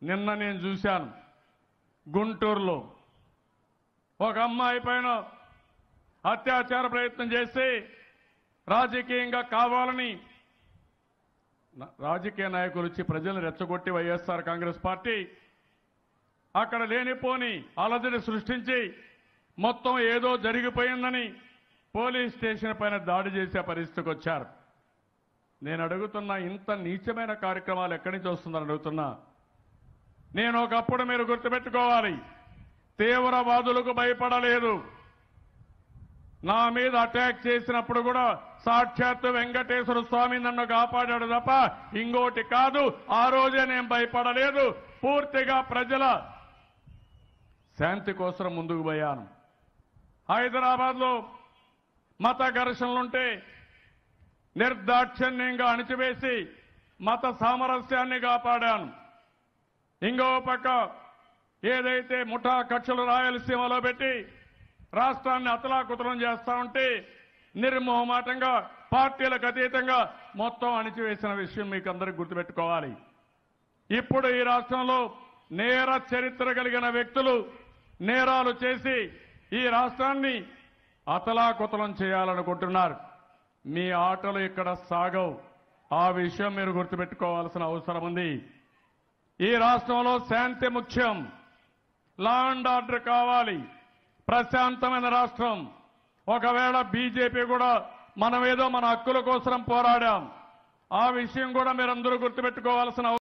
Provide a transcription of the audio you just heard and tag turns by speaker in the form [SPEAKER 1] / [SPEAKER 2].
[SPEAKER 1] నిన్న నేను చూశాను గుంటూరులో ఒక అమ్మాయి పైన అత్యాచార ప్రయత్నం చేసి రాజకీయంగా కావాలని న- రాజకీయ నాయకులు వచ్చి ప్రజలను రెచ్చగొట్టి వైఎస్ఆర్ కాంగ్రెస్ పార్టీ అక్కడ లేనిపోని అలజడి సృష్టించి మొత్తం ఏదో జరిగిపోయిందని పోలీస్ స్టేషన్ పైన దాడి చేసే పరిస్థితికి వచ్చారు నేను అడుగుతున్నా ఇంత నీచమైన కార్యక్రమాలు ఎక్కడి నుంచి వస్తుందని అడుగుతున్నా నేను ఒకప్పుడు మీరు గుర్తుపెట్టుకోవాలి తీవ్రవాదులకు భయపడలేదు నా మీద అటాక్ చేసినప్పుడు కూడా సాక్షాత్తు వెంకటేశ్వర స్వామి నన్ను కాపాడాడు తప్ప ఇంకోటి కాదు ఆ రోజే నేను భయపడలేదు పూర్తిగా ప్రజల శాంతి కోసం ముందుకు పోయాను హైదరాబాద్లో మత ఘర్షణలుంటే నిర్దాక్షిణ్యంగా అణిచివేసి మత సామరస్యాన్ని కాపాడాను ఇంకో పక్క ఏదైతే ముఠా కక్షలు రాయలసీమలో పెట్టి రాష్ట్రాన్ని అతలాకుతలం చేస్తా ఉంటే నిర్మోహమాటంగా పార్టీలకు అతీతంగా మొత్తం అణిచివేసిన విషయం మీకు అందరికి గుర్తుపెట్టుకోవాలి ఇప్పుడు ఈ రాష్ట్రంలో నేర చరిత్ర కలిగిన వ్యక్తులు నేరాలు చేసి ఈ రాష్ట్రాన్ని అతలాకుతలం చేయాలనుకుంటున్నారు మీ ఆటలు ఇక్కడ సాగవు ఆ విషయం మీరు గుర్తుపెట్టుకోవాల్సిన అవసరం ఉంది ఈ రాష్ట్రంలో శాంతి ముఖ్యం లా అండ్ ఆర్డర్ కావాలి ప్రశాంతమైన రాష్ట్రం ఒకవేళ బీజేపీ కూడా మనమేదో మన హక్కుల కోసం పోరాడాం ఆ విషయం కూడా మీరందరూ గుర్తుపెట్టుకోవాల్సిన